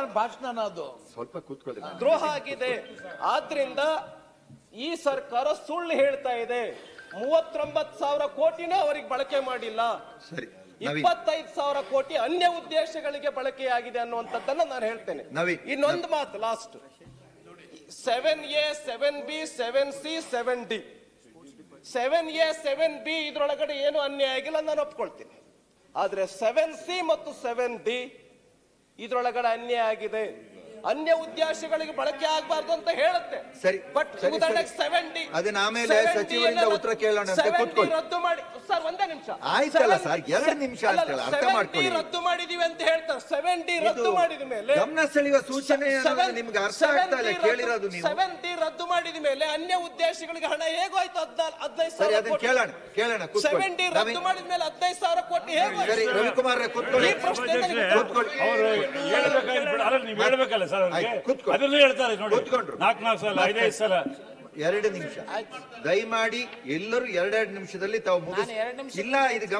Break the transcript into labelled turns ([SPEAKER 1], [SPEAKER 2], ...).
[SPEAKER 1] ಭಾಷಣ ಅದು
[SPEAKER 2] ಸ್ವಲ್ಪ ಕೂತ್ಕೊಳ್ಳಿ ನಾನು.
[SPEAKER 3] ದ್ರೋಹ ಆಗಿದೆ ಆದ್ರಿಂದ ಈ ಸರ್ಕಾರ ಸುಳ್ಳು ಹೇಳ್ತಾ ಇದೆ ಮೂವತ್ತೊಂಬತ್ತು ಸಾವಿರ ಕೋಟಿನ ಅವರಿಗೆ ಬಳಕೆ ಮಾಡಿಲ್ಲ
[SPEAKER 2] ಸರಿ ನವೀನ್
[SPEAKER 3] ಇಪ್ಪತ್ತೈದು ಸಾವಿರ ಕೋಟಿ ಅನ್ಯ ಉದ್ದೇಶಗಳಿಗೆ ಬಳಕೆಯಾಗಿದೆ ಅನ್ನುವಂಥದ್ದನ್ನ ನಾನು ಹೇಳ್ತೇನೆ
[SPEAKER 2] ನವೀನ್.
[SPEAKER 3] ಇನ್ನೊಂದು ಮಾತು last seven A seven B seven C seven D seven A seven B ಇದ್ರೊಳಗಡೆ ಏನು ಅನ್ಯಾಯ ಆಗಿಲ್ಲ ನಾನು ಒಪ್ಕೊಳ್ತೀನಿ ಆದ್ರೆ ಸೆವೆನ್ ಸಿ ಮತ್ತು ಸೆವೆನ್ ಡಿ ಇದ್ರೊಳಗಡೆ ಅನ್ಯಾಯ ಆಗಿದೆ ಅನ್ಯ ಉದ್ದೇಶಗಳಿಗೆ ಬಳಕೆ ಆಗಬಾರ್ದು ಅಂತ ಹೇಳುತ್ತೆ
[SPEAKER 2] ಸರಿ,
[SPEAKER 3] ಬಟ್
[SPEAKER 2] ಸರಿ,
[SPEAKER 3] ಉದಾಹರಣೆಗೆ
[SPEAKER 2] ಸರಿ.
[SPEAKER 3] ಸೆವೆನ್ ಡಿ
[SPEAKER 2] ಅದನ್ನ ಆಮೇಲೆ ಸಚಿವರಿಂದ ಉತ್ತರ ಕೇಳೋಣ ಅಂತ ಕೂತ್ಕೊಳ್ಳಿ.
[SPEAKER 3] ರದ್ದು ಮಾಡಿ ಸರ್ ಒಂದೇ ನಿಮಿಷ
[SPEAKER 2] ಆಯ್ತಲ್ಲ
[SPEAKER 3] Seven-
[SPEAKER 2] ಸರ್, ಎರಡು ನಿಮಿಷ
[SPEAKER 3] ಅಲ್ಲ,
[SPEAKER 2] ಅಂತೇಳಿ ಅರ್ಥ
[SPEAKER 3] seven D
[SPEAKER 2] ಮಾಡ್ಕೊಳ್ಳಿ.
[SPEAKER 3] ರದ್ದು ಮಾಡಿದೀವಿ ಅಂತ ಹೇಳ್ತಾರೆ ಸೆವೆನ್ ಡಿ ರದ್ದು
[SPEAKER 2] ಇದು
[SPEAKER 3] ಮಾಡಿದ ಮೇಲೆ
[SPEAKER 2] ಗಮನ ಸೆಳೆಯುವ ಸೂಚನೆ ಅನ್ನೋದು ನಿಮ್ಗೆ ಅರ್ಥ ಆಗ್ತಾ ಇಲ್ಲ ಕೇಳಿರೋದು ನೀವು
[SPEAKER 3] ಸೆವೆನ್ ಡಿ ರದ್ದು ಮಾಡಿದ ಮೇಲೆ ಅನ್ಯ ಉದ್ದೇಶಗಳಿಗೆ ಹಣ ಹೇಗೋಯ್ತು ಹದ್ನಾಲ್ ಹದಿನೈದು
[SPEAKER 2] ಸರಿ
[SPEAKER 3] ಸಾವಿರ
[SPEAKER 2] ಅದನ್ನ
[SPEAKER 3] ಕೋಟಿ
[SPEAKER 2] ಕೇಳೋಣ ಕೇಳೋಣ
[SPEAKER 3] ಸೆವೆನ್ ಡಿ
[SPEAKER 2] ಕೂತ್ಕೊಳ್ಳಿ
[SPEAKER 3] ರದ್ದು ಮಾಡಿದ ಮೇಲೆ ಹದಿನೈದು ಸಾವಿರ ಕೋಟಿ ಹೇಗೋಯ್ತು
[SPEAKER 2] ಸರಿ ರವಿಕುಮಾರ್ ಕೂತ್ಕೊಳ್ಳಿ
[SPEAKER 3] ಈ ಪ್ರಶ್ನೆ ನನಗೆ
[SPEAKER 2] ಕೂತ್ಕೊಳ್ಳಿ
[SPEAKER 4] ಅವರು ಹೇಳ್ಬೇಕಾಗಿಲ್ಲ ಅಲ್ಲ ನೀವು ಹೇಳ್ಬೇಕಲ್ಲ ಸರ್ ಅವ್ರಿಗೆ
[SPEAKER 2] ಆಯ್ತು, ಕೂತ್ಕೊಳ್ಳಿ.
[SPEAKER 4] ಅದನ್ನು ಹೇಳ್ತಾರೆ ನೋಡಿ
[SPEAKER 2] ಕೂತ್ಕೊಂಡ್ರು.
[SPEAKER 4] ನಾಲ್ಕು ನಾಲ್ಕು ಸಲ ಐದೈದು ಸಲ
[SPEAKER 2] ಎರಡು ನಿಮಿಷ ದಯಮಾಡಿ ಎಲ್ಲರೂ ಎರಡೆರಡು ನಿಮಿಷದಲ್ಲಿ ತಾವು ಮುಗಿಸ್
[SPEAKER 1] ನಾನು ಎರಡು ನಿಮಿಷ
[SPEAKER 2] ಇಲ್ಲ ಇದು